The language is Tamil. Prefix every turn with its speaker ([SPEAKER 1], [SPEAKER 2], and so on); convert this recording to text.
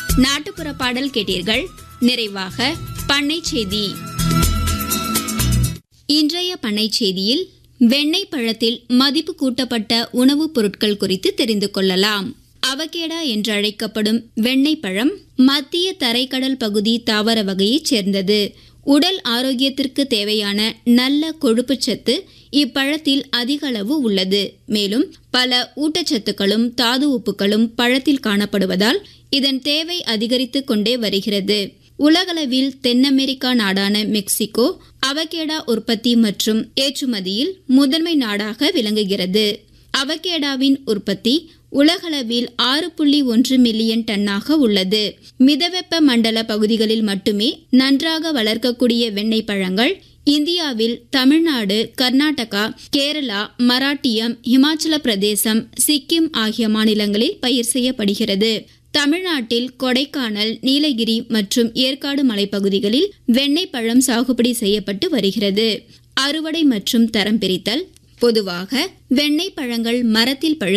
[SPEAKER 1] நாட்டுப்புற பாடல் கேட்டீர்கள் நிறைவாக பண்ணை செய்தி இன்றைய பண்ணை செய்தியில் வெண்ணெய் பழத்தில் மதிப்பு கூட்டப்பட்ட உணவுப் பொருட்கள் குறித்து தெரிந்து கொள்ளலாம் அவகேடா என்று அழைக்கப்படும் வெண்ணெய் பழம் மத்திய தரைக்கடல் பகுதி தாவர வகையைச் சேர்ந்தது உடல் ஆரோக்கியத்திற்கு தேவையான நல்ல கொழுப்புச்சத்து இப்பழத்தில் அதிக அளவு உள்ளது மேலும் பல ஊட்டச்சத்துக்களும் தாது உப்புகளும் பழத்தில் காணப்படுவதால் இதன் தேவை அதிகரித்து கொண்டே வருகிறது உலகளவில் தென் அமெரிக்கா நாடான மெக்சிகோ அவகேடா உற்பத்தி மற்றும் ஏற்றுமதியில் முதன்மை நாடாக விளங்குகிறது அவகேடாவின் உற்பத்தி உலகளவில் ஆறு புள்ளி ஒன்று மில்லியன் டன்னாக உள்ளது மிதவெப்ப மண்டல பகுதிகளில் மட்டுமே நன்றாக வளர்க்கக்கூடிய வெண்ணெய் பழங்கள் இந்தியாவில் தமிழ்நாடு கர்நாடகா கேரளா மராட்டியம் இமாச்சல பிரதேசம் சிக்கிம் ஆகிய மாநிலங்களில் பயிர் செய்யப்படுகிறது தமிழ்நாட்டில் கொடைக்கானல் நீலகிரி மற்றும் ஏற்காடு மலைப்பகுதிகளில் வெண்ணெய் பழம் சாகுபடி செய்யப்பட்டு வருகிறது அறுவடை மற்றும் தரம் பிரித்தல் பொதுவாக வெண்ணெய் பழங்கள் மரத்தில் பழு